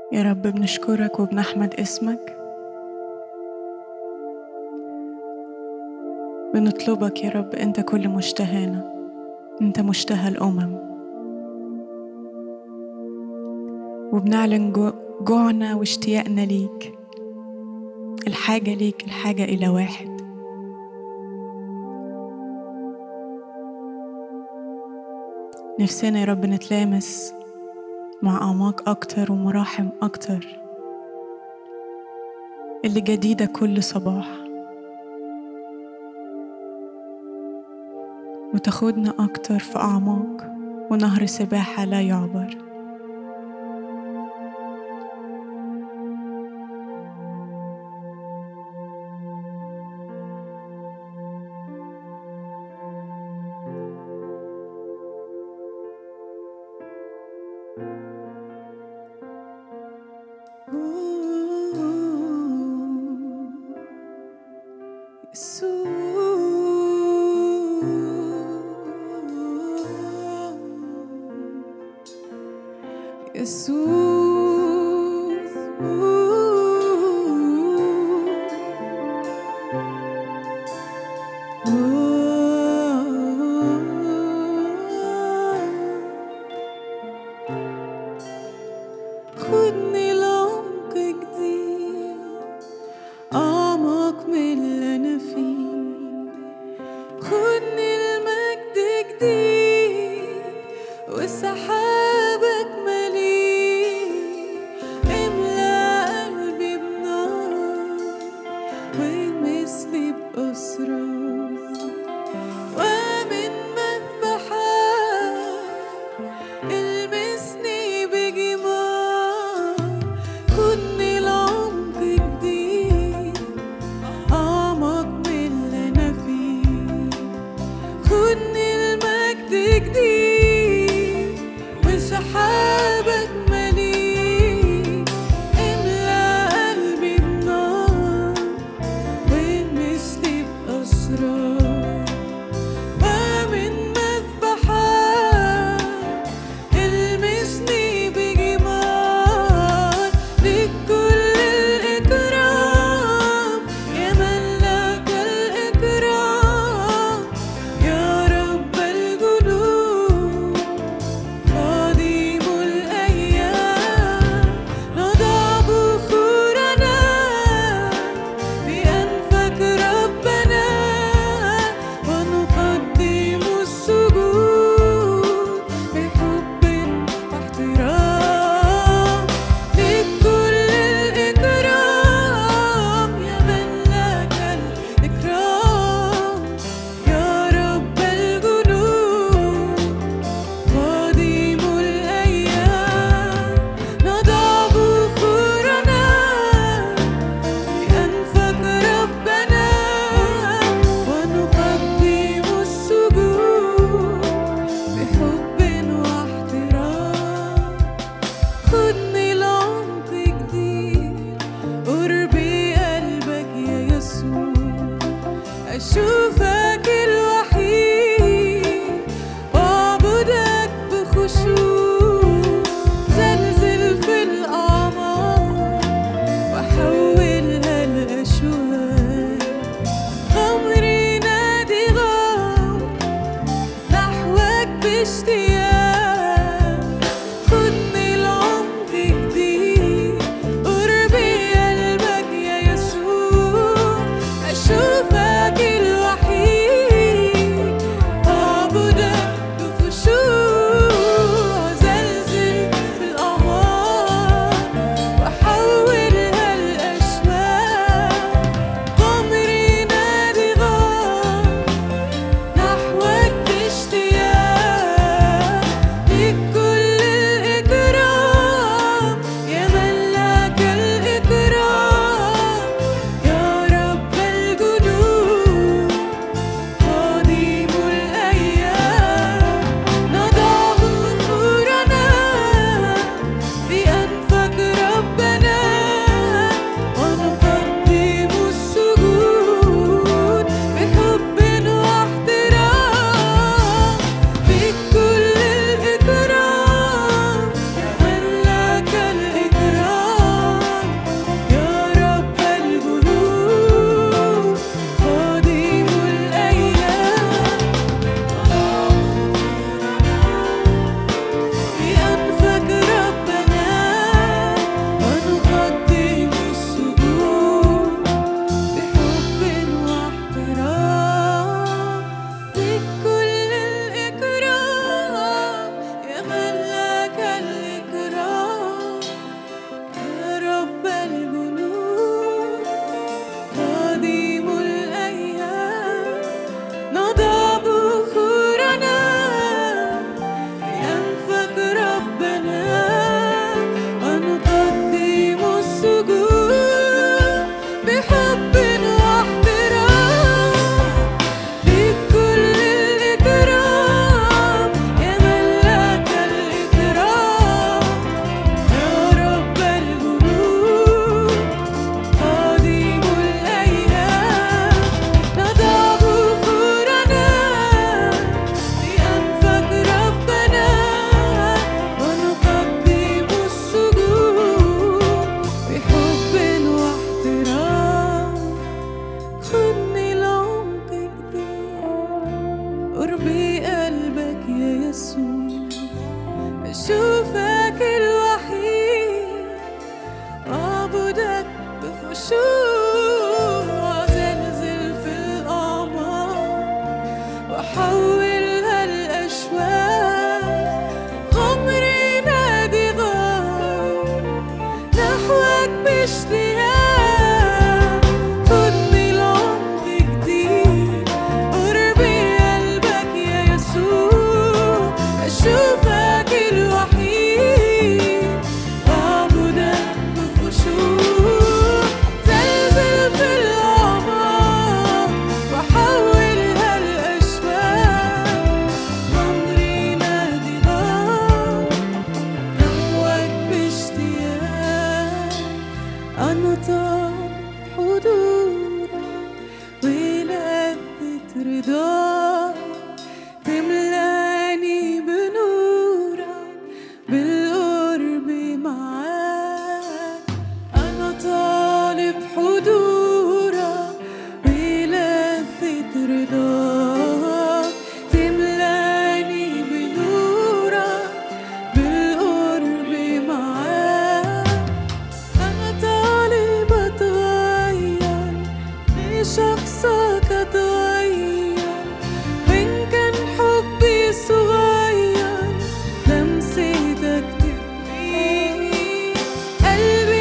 يا رب بنشكرك وبنحمد اسمك بنطلبك يا رب انت كل مشتهانا انت مشتهى الامم وبنعلن جو- جوعنا واشتياقنا ليك الحاجه ليك الحاجه الى واحد نفسنا يا رب نتلامس مع أعماق أكتر ومراحم أكتر اللي جديدة كل صباح وتاخدنا أكتر في أعماق ونهر سباحة لا يعبر خدني لعمق جديد أعمق من اللي أنا فيه خدني لمجد جديد وسحابك مليء املى قلبي بنار ومثلي بأسرار ومن مذبحك المسني بجمال خدني لعمق جديد أعمق من اللي أنا فيه خدني المجد جديد أشوفك الوحيد أعبدك بخشوع وأزلزل في الأعماق وأحولها لأشواق عمري نادي غار نحوك باشتياق خدني لعمق جديد قربي قلبك يا يسوع أشوفك الوحيد أعبدك بخشوع زلزل في الأعماق وأحولها لأشواق عمري نادي غار نحوك باشتياق أنا طال حضورك ولذة رضاك تملاني بنورك بالقرب معاك أنا طالب حضورك ولذة رضاك تملاني بنورك بالقرب معاك أنا طالب أتغير بشخصك أتغير وإن كان حبي صغير لمستك تكفيني قلبي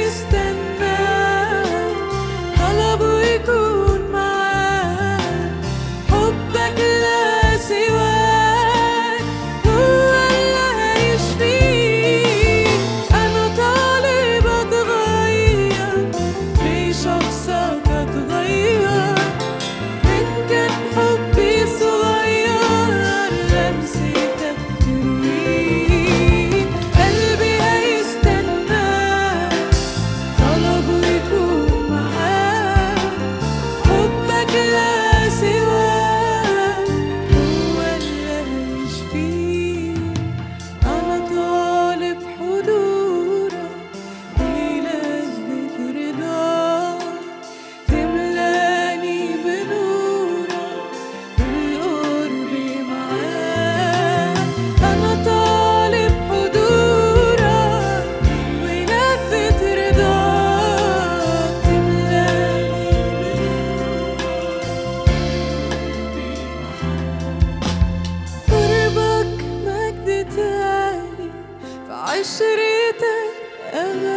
هيستناك طلبه يكون معاك حبك لا سواك هو اللي هيشفيك أنا طالب أتغير بشخصك أتغير إن كان حبي صغير لمستك ترويك قلبي هيستناك طلبه يكون معاك حبك لا سواك هو اللي هيشفيك أنا طالب حضورك بلذة رضاك تملاني بنورك بالقرب معاك أنا طالب حضورك ولذة رضاك تملاني قربك مجد تاني في عشرتك أغاني